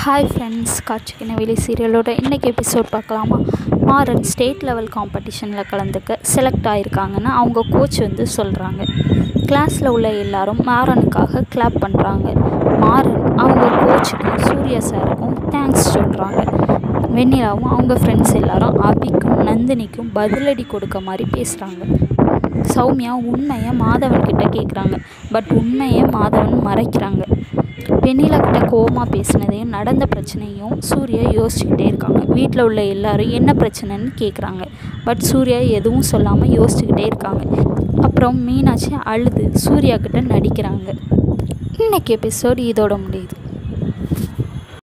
hi friends காட்சிக்கு நெவேலி சீரியலோட இன்றைக்கி episode பார்க்கலாமா மாறன் ஸ்டேட் லெவல் காம்படிஷனில் கலந்துக்க செலக்ட் ஆகிருக்காங்கன்னு அவங்க கோச் வந்து சொல்கிறாங்க கிளாஸில் உள்ள எல்லாரும் மாறனுக்காக கிளாப் பண்ணுறாங்க மாறன் அவங்க கோச்சுக்கும் சூர்யா சாருக்கும் தேங்க்ஸ் சொல்கிறாங்க வெண்ணிலாவும் அவங்க ஃப்ரெண்ட்ஸ் எல்லாரும் அபிக்கும் நந்தினிக்கும் பதிலடி கொடுக்க மாதிரி பேசுகிறாங்க சௌமியா உண்மையை மாதவன் கிட்ட கேட்குறாங்க பட் உண்மையை மாதவன் மறைக்கிறாங்க வெண்ணிலா கிட்ட கோவமாக பேசினதையும் நடந்த பிரச்சனையும் சூர்யா யோசிச்சுக்கிட்டே இருக்காங்க வீட்டில் உள்ள எல்லாரும் என்ன பிரச்சனைன்னு கேட்குறாங்க பட் சூர்யா எதுவும் சொல்லாமல் யோசிச்சுக்கிட்டே இருக்காங்க அப்புறம் மீனாட்சி அழுது சூர்யா கிட்ட நடிக்கிறாங்க இன்னைக்கு எபிசோட் இதோட முடியுது